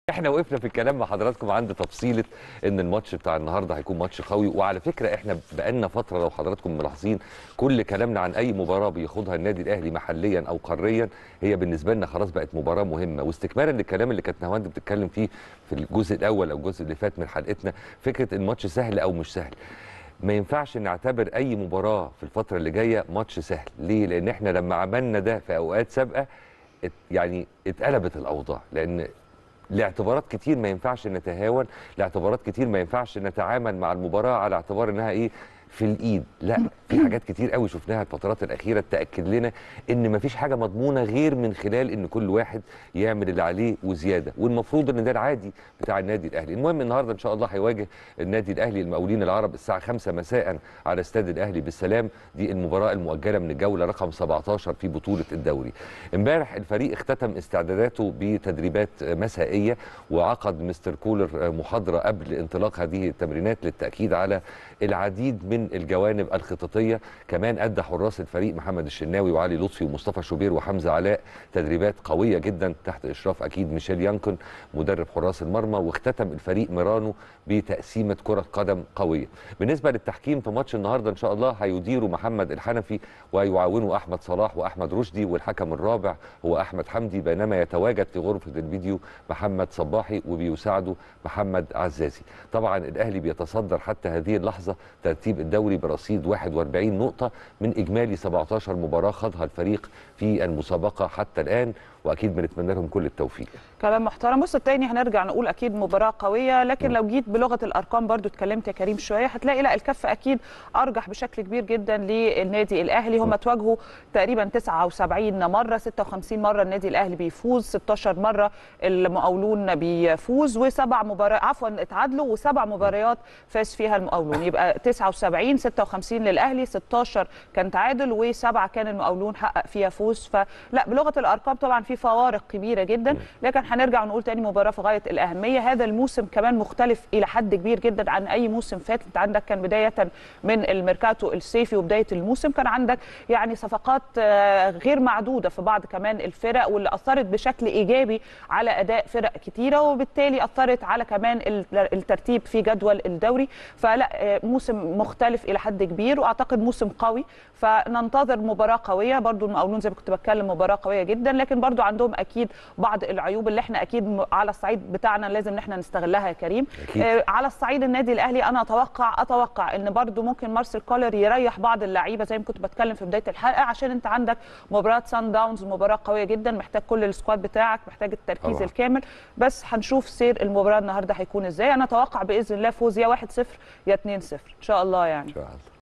احنا وقفنا في الكلام مع حضراتكم عند تفصيله ان الماتش بتاع النهارده هيكون ماتش قوي وعلى فكره احنا بقالنا فتره لو حضراتكم ملاحظين كل كلامنا عن اي مباراه بيخوضها النادي الاهلي محليا او قاريا هي بالنسبه لنا خلاص بقت مباراه مهمه واستكمالا للكلام اللي كانت نهاوند بتتكلم فيه في الجزء الاول او الجزء اللي فات من حلقتنا فكره الماتش سهل او مش سهل ما ينفعش نعتبر اي مباراه في الفتره اللي جايه ماتش سهل ليه لان احنا لما عملنا ده في اوقات سابقه ات يعني اتقلبت الاوضاع لان لاعتبارات كتير ما ينفعش نتهاون لاعتبارات كتير ما ينفعش نتعامل مع المباراه على اعتبار انها ايه في الايد لا في حاجات كتير قوي شفناها الفترات الاخيره تاكد لنا ان مفيش حاجه مضمونه غير من خلال ان كل واحد يعمل اللي عليه وزياده والمفروض ان ده العادي بتاع النادي الاهلي المهم النهارده ان شاء الله هيواجه النادي الاهلي المقاولين العرب الساعه 5 مساء على استاد الاهلي بالسلام دي المباراه المؤجله من الجوله رقم 17 في بطوله الدوري امبارح الفريق اختتم استعداداته بتدريبات مسائيه وعقد مستر كولر محاضره قبل انطلاق هذه التمرينات للتاكيد على العديد من الجوانب الخططيه كمان ادى حراس الفريق محمد الشناوي وعلي لطفي ومصطفى شوبير وحمزه علاء تدريبات قويه جدا تحت اشراف اكيد ميشيل يانكون مدرب حراس المرمى واختتم الفريق ميرانو بتقسيمه كره قدم قويه بالنسبه للتحكيم في ماتش النهارده ان شاء الله هيديره محمد الحنفي ويعاونه احمد صلاح واحمد رشدي والحكم الرابع هو احمد حمدي بينما يتواجد في غرفه الفيديو محمد صباحي وبيساعده محمد عزازي طبعا الاهلي بيتصدر حتى هذه اللحظه ترتيب الدوري برصيد 41 نقطه من اجمالي 17 مباراه خاضها الفريق في المسابقه حتى الان واكيد بنتمنى لهم كل التوفيق كلام محترم بص التاني هنرجع نقول اكيد مباراه قويه لكن لو جيت بلغه الارقام برضو اتكلمت يا كريم شويه هتلاقي لا الكف اكيد ارجح بشكل كبير جدا للنادي الاهلي هم تواجهوا تقريبا 79 مره 56 مره النادي الاهلي بيفوز 16 مره المقاولون بيفوز وسبع مباريات عفوا اتعادلوا وسبع مباريات فاز فيها المقاولون يبقى 79 56 للاهلي 16 كان تعادل وسبعه كان المقاولون حقق فيها فوز فلا بلغه الارقام طبعا في فوارق كبيره جدا لكن هنرجع ونقول تاني مباراه في غايه الاهميه هذا الموسم كمان مختلف الى حد كبير جدا عن اي موسم فات انت عندك كان بدايه من الميركاتو الصيفي وبدايه الموسم كان عندك يعني صفقات غير معدوده في بعض كمان الفرق واللي اثرت بشكل ايجابي على اداء فرق كتيره وبالتالي اثرت على كمان الترتيب في جدول الدوري فلا موسم مختلف الى حد كبير واعتقد موسم قوي فننتظر مباراه قويه برضو المقاولون زي ما كنت بتكلم مباراه قويه جدا لكن برضو عندهم اكيد بعض العيوب اللي احنا اكيد على الصعيد بتاعنا لازم ان احنا نستغلها يا كريم أكيد. آه على الصعيد النادي الاهلي انا اتوقع اتوقع ان برضو ممكن مارسيل كولر يريح بعض اللعيبه زي ما كنت بتكلم في بدايه الحلقه عشان انت عندك مباراه سان داونز مباراه قويه جدا محتاج كل السكواد بتاعك محتاج التركيز طبعا. الكامل بس هنشوف سير المباراه النهارده هيكون ازاي انا اتوقع باذن الله فوز يا 1-0 يا 2-0 ان شاء الله يعني ان شاء الله